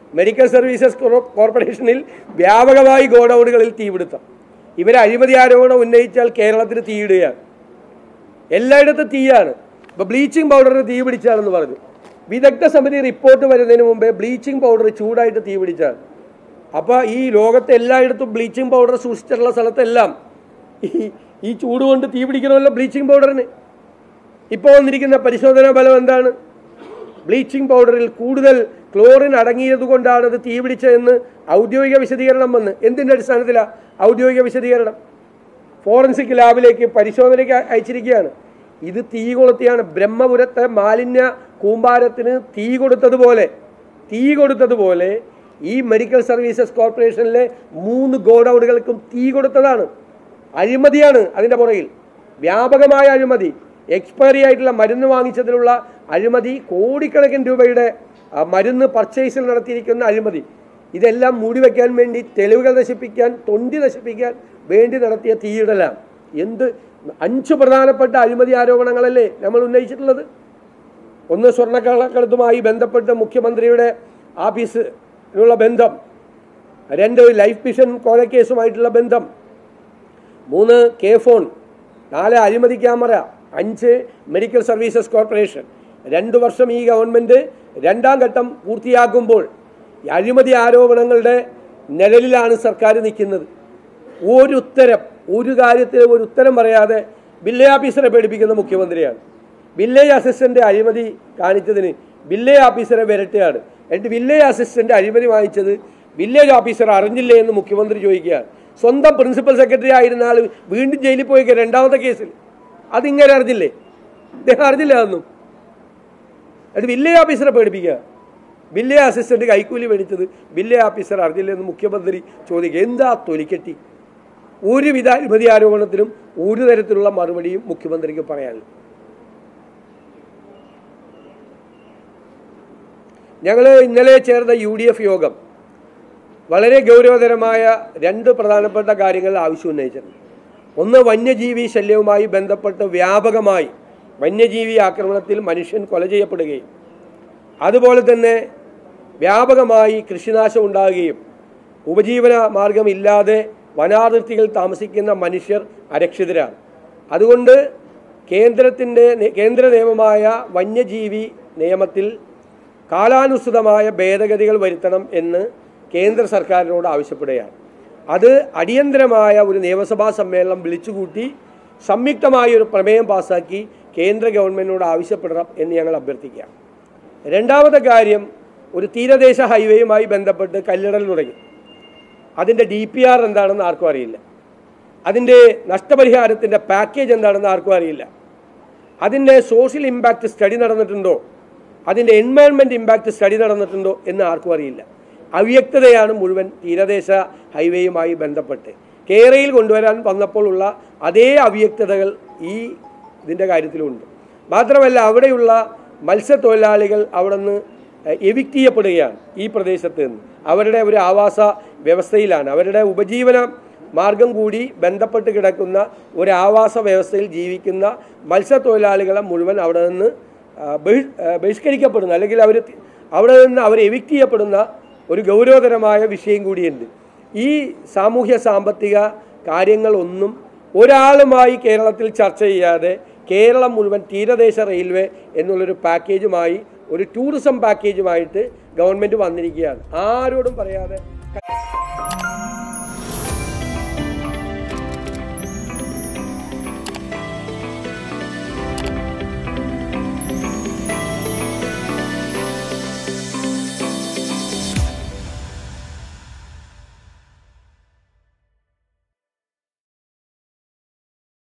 medical services core- കോർപ്പറേഷനിൽ വ്യാപകമായി ഗോഡൌണുകളിൽ തീപിടുത്തം ഇവർ അഴിമതി ആരോപണം ഉന്നയിച്ചാൽ കേരളത്തിന് തീയിടുകയാണ് എല്ലായിടത്തും തീയാണ് ഇപ്പോൾ ബ്ലീച്ചിങ് പൗഡറിന് തീ പിടിച്ചാണെന്ന് പറഞ്ഞു വിദഗ്ധ സമിതി റിപ്പോർട്ട് വരുന്നതിന് മുമ്പേ ബ്ലീച്ചിങ് പൗഡർ ചൂടായിട്ട് തീ പിടിച്ചാണ് അപ്പോൾ ഈ ലോകത്തെ എല്ലായിടത്തും ബ്ലീച്ചിങ് പൗഡർ സൂക്ഷിച്ചിട്ടുള്ള സ്ഥലത്തെല്ലാം ഈ ഈ ചൂട് കൊണ്ട് തീ പിടിക്കണമല്ലോ ബ്ലീച്ചിങ് പൗഡറിന് ഇപ്പോൾ വന്നിരിക്കുന്ന പരിശോധനാ ഫലം എന്താണ് ബ്ലീച്ചിങ് പൗഡറിൽ കൂടുതൽ ക്ലോറിൻ അടങ്ങിയത് കൊണ്ടാണ് അത് തീ പിടിച്ചതെന്ന് ഔദ്യോഗിക വിശദീകരണം വന്ന് എന്തിൻ്റെ അടിസ്ഥാനത്തിലാണ് ഔദ്യോഗിക വിശദീകരണം ഫോറൻസിക് ലാബിലേക്ക് പരിശോധനയ്ക്ക് അയ- അയച്ചിരിക്കുകയാണ് ഇത് തീ കൊളുത്തിയാണ് ബ്രഹ്മപുരത്തെ മാലിന്യ കൂമ്പാരത്തിന് തീ കൊടുത്തതുപോലെ തീ കൊടുത്തതുപോലെ ഈ മെഡിക്കൽ സർവീസസ് കോർപ്പറേഷനിലെ മൂന്ന് ഗോഡൌണുകൾക്കും തീ കൊടുത്തതാണ് അഴിമതിയാണ് അതിൻ്റെ പുറകിൽ വ്യാപകമായ അഴിമതി എക്സ്പയറി ആയിട്ടുള്ള മരുന്ന് വാങ്ങിച്ചതിലുള്ള അഴിമതി കോടിക്കണക്കിന് രൂപയുടെ ആ, മരുന്ന് പർച്ചേസിൽ നടത്തിയിരിക്കുന്ന അഴിമതി ഇതെല്ലാം മൂടിവെക്കാൻ വേണ്ടി തെളിവുകൾ നശിപ്പിക്കാൻ തൊണ്ടി നശിപ്പിക്കാൻ വേണ്ടി നടത്തിയ തീയിടലാണ് എന്ത് അഞ്ച് പ്രധാനപ്പെട്ട അഴിമതി ആരോപണങ്ങളല്ലേ നമ്മൾ ഉന്നയിച്ചിട്ടുള്ളത് ഒന്ന് സ്വർണ്ണക്കള്ളക്കടത്തുമായി ബന്ധപ്പെട്ട് മുഖ്യമന്ത്രിയുടെ ആഫീസിനുള്ള ബന്ധം രണ്ട് ലൈഫ് മിഷൻ കോഴക്കേസുമായിട്ടുള്ള ബന്ധം മൂന്ന് കെ ഫോൺ നാല് അഴിമതി ക്യാമറ അഞ്ച് മെഡിക്കൽ സർവീസസ് കോർപ്പറേഷൻ രണ്ട് വർഷം ഈ ഗവൺമെൻറ് രണ്ടാം ഘട്ടം പൂർത്തിയാക്കുമ്പോൾ ഈ അഴിമതി ആരോപണങ്ങളുടെ നിഴലിലാണ് സർക്കാർ നിൽക്കുന്നത് ഒരു ഉത്തരം ഒരു കാര്യത്തിൽ ഒരു ഉത്തരം പറയാതെ വില്ലേജ് ഓഫീസറെ പേടിപ്പിക്കുന്ന മുഖ്യമന്ത്രിയാണ് വില്ലേജ് അസിസ്റ്റന്റ് അഴിമതി കാണിച്ചതിന് വില്ലേജ് ഓഫീസറെ വിരട്ടുകയാണ് എന്നിട്ട് വില്ലേജ് അസിസ്റ്റന്റ് അഴിമതി വാങ്ങിച്ചത് വില്ലേജ് ഓഫീസർ അറിഞ്ഞില്ലേ എന്ന് മുഖ്യമന്ത്രി ചോദിക്കുകയാണ് സ്വന്തം പ്രിൻസിപ്പൽ സെക്രട്ടറി ആയിരുന്ന ആൾ വീണ്ടും ജയിലിൽ പോയി രണ്ടാമത്തെ കേസിൽ അതിങ്ങനെ അറിഞ്ഞില്ലേ ഇദ്ദേഹം അറിഞ്ഞില്ല അതൊന്നും എന്നിട്ട് വില്ലേജ് ഓഫീസറെ പേടിപ്പിക്കുക വില്ലേജ് അസിസ്റ്റന്റ് കൈക്കൂലി മേടിച്ചത് വില്ലേജ് ഓഫീസർ അറിഞ്ഞില്ലേ എന്ന് മുഖ്യമന്ത്രി ചോദിക്കുക എന്താ തൊലിക്കെട്ടി ഒരുവിധ അഴിമതി ആരോപണത്തിനും ഒരു തരത്തിലുള്ള മറുപടിയും മുഖ്യമന്ത്രിക്ക് പറയാനില്ല ഞങ്ങൾ ഇന്നലെ ചേർന്ന യു ഡി എഫ് യോഗം വളരെ ഗൗരവതരമായ രണ്ട് പ്രധാനപ്പെട്ട കാര്യങ്ങൾ ആവശ്യം ഉന്നയിച്ചിട്ടുണ്ട് ഒന്ന് വന്യജീവി ശല്യവുമായി ബന്ധപ്പെട്ട് വ്യാപകമായി വന്യജീവി ആക്രമണത്തിൽ മനുഷ്യൻ കൊല ചെയ്യപ്പെടുകയും അതുപോലെ തന്നെ വ്യാപകമായി കൃഷിനാശം ഉണ്ടാകുകയും ഉപജീവന മാർഗമില്ലാതെ വനാതിർത്തികൾ താമസിക്കുന്ന മനുഷ്യർ അരക്ഷിതരാണ് അതുകൊണ്ട് കേന്ദ്രത്തിൻ്റെ കേന്ദ്ര നിയമമായ വന്യജീവി നിയമത്തിൽ കാലാനുസൃതമായ ഭേദഗതികൾ വരുത്തണം എന്ന് കേന്ദ്ര സർക്കാരിനോട് ആവശ്യപ്പെടുകയാണ് അത് അടിയന്തരമായ ഒരു നിയമസഭാ സമ്മേളനം വിളിച്ചുകൂട്ടി സംയുക്തമായ ഒരു പ്രമേയം പാസാക്കി കേന്ദ്ര ഗവൺമെൻറ്റിനോട് ആവശ്യപ്പെടണം എന്ന് ഞങ്ങൾ അഭ്യർത്ഥിക്കുകയാണ് രണ്ടാമത്തെ കാര്യം ഒരു തീരദേശ ഹൈവേയുമായി ബന്ധപ്പെട്ട് കല്ലിടൽ തുടങ്ങി അതിൻ്റെ ഡി പി ആർ എന്താണെന്ന് ആർക്കും അറിയില്ല അതിൻ്റെ നഷ്ടപരിഹാരത്തിൻ്റെ പാക്കേജ് എന്താണെന്ന് ആർക്കും അറിയില്ല അതിൻ്റെ സോഷ്യൽ ഇമ്പാക്റ്റ് സ്റ്റഡി നടന്നിട്ടുണ്ടോ അതിൻ്റെ എൻവയൺമെൻറ്റ് ഇമ്പാക്റ്റ് സ്റ്റഡി നടന്നിട്ടുണ്ടോ എന്ന് ആർക്കും അറിയില്ല അവ്യക്തതയാണ് മുഴുവൻ തീരദേശ ഹൈവേയുമായി ബന്ധപ്പെട്ട് കേരയിൽ കൊണ്ടുവരാൻ വന്നപ്പോൾ ഉള്ള അതേ അവ്യക്തതകൾ ഈ ഇതിൻ്റെ കാര്യത്തിലുണ്ട് മാത്രമല്ല അവിടെയുള്ള മത്സ്യത്തൊഴിലാളികൾ അവിടെ നിന്ന് എവിക്റ്റ് ചെയ്യപ്പെടുകയാണ് ഈ പ്രദേശത്ത് നിന്ന് അവരുടെ ഒരു ആവാസ വ്യവസ്ഥയിലാണ് അവരുടെ ഉപജീവന മാർഗം കൂടി ബന്ധപ്പെട്ട് കിടക്കുന്ന ഒരു ആവാസ വ്യവസ്ഥയിൽ ജീവിക്കുന്ന മത്സ്യത്തൊഴിലാളികളെ മുഴുവൻ അവിടെ നിന്ന് ആ, ബഹി- ആ, ബഹിഷ്കരിക്കപ്പെടുന്ന അല്ലെങ്കിൽ അവർ അവിടെ നിന്ന് അവർ എവിക്റ്റ് ചെയ്യപ്പെടുന്ന ഒരു ഗൗരവതരമായ വിഷയം കൂടിയുണ്ട് ഈ സാമൂഹ്യ സാമ്പത്തിക കാര്യങ്ങളൊന്നും ഒരാളുമായി കേരളത്തിൽ ചർച്ച ചെയ്യാതെ കേരളം മുഴുവൻ തീരദേശ റെയിൽവേ എന്നുള്ളൊരു പാക്കേജുമായി ഒരു ടൂറിസം പാക്കേജുമായിട്ട് ഗവൺമെൻറ് വന്നിരിക്കുകയാണ് ആരോടും പറയാതെ